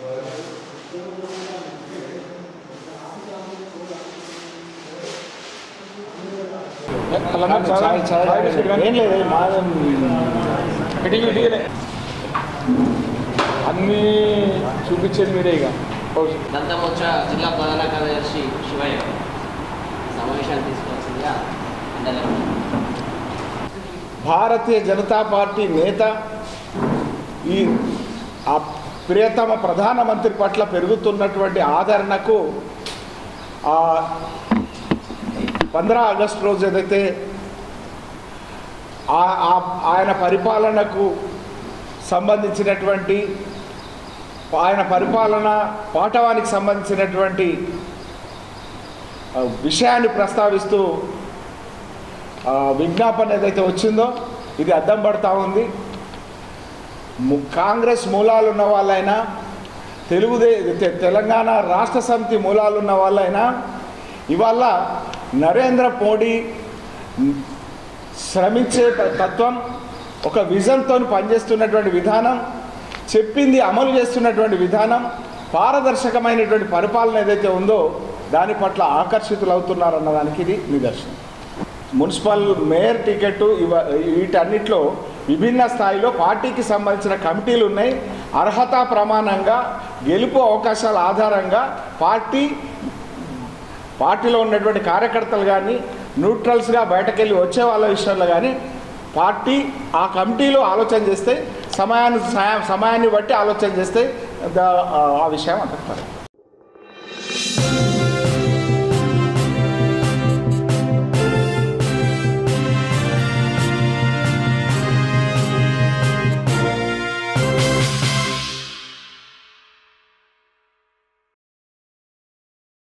ఏం లేదు మాది అన్నీ చూపించేది మీరే ఇక దంతమోర్చ జిల్లా ప్రధాన కార్యదర్శి శివయ్య సమావేశాలు తీసుకోవాల్సిందిగా అందరూ భారతీయ జనతా పార్టీ నేత ఈ ఆ ప్రియతమ ప్రధానమంత్రి పట్ల పెరుగుతున్నటువంటి ఆదరణకు ఆ పంద్రా ఆగస్టు రోజు ఏదైతే ఆ- ఆ- ఆయన పరిపాలనకు సంబంధించినటువంటి ఆయన పరిపాలన పాఠవానికి సంబంధించినటువంటి ఆ, విషయాన్ని ప్రస్తావిస్తూ ఆ, విజ్ఞాపన ఏదైతే వచ్చిందో ఇది అద్దం పడతా ఉంది ము- కాంగ్రెస్ మూలాలు ఉన్న వాళ్ళైనా తెలుగుదే తె- తెలంగాణ రాష్ట్ర సమితి మూలాలు ఉన్న వాళ్ళైనా ఇవాళ నరేంద్ర మోడీ శ్రమించే త- తత్వం ఒక విజన్తో పనిచేస్తున్నటువంటి విధానం చెప్పింది అమలు చేస్తున్నటువంటి విధానం పారదర్శకమైనటువంటి పరిపాలన ఏదైతే ఉందో దాని పట్ల ఆకర్షితులు అవుతున్నారన్న దానికి ఇది నిదర్శనం మున్సిపల్ మేయర్ టికెట్ ఇవ వీటన్నిటిలో విభిన్న స్థాయిలో పార్టీకి సంబంధించిన కమిటీలు ఉన్నాయి అర్హత ప్రమాణంగా గెలుపు అవకాశాల ఆధారంగా పార్టీ పార్టీలో ఉన్నటువంటి కార్యకర్తలు కానీ న్యూట్రల్స్గా బయటకెళ్ళి వచ్చే వాళ్ళ విషయంలో కానీ పార్టీ ఆ కమిటీలో ఆలోచన చేస్తే సమయాన్ని సమయాన్ని బట్టి ఆలోచన చేస్తే దా- ఆ విషయం అంటారు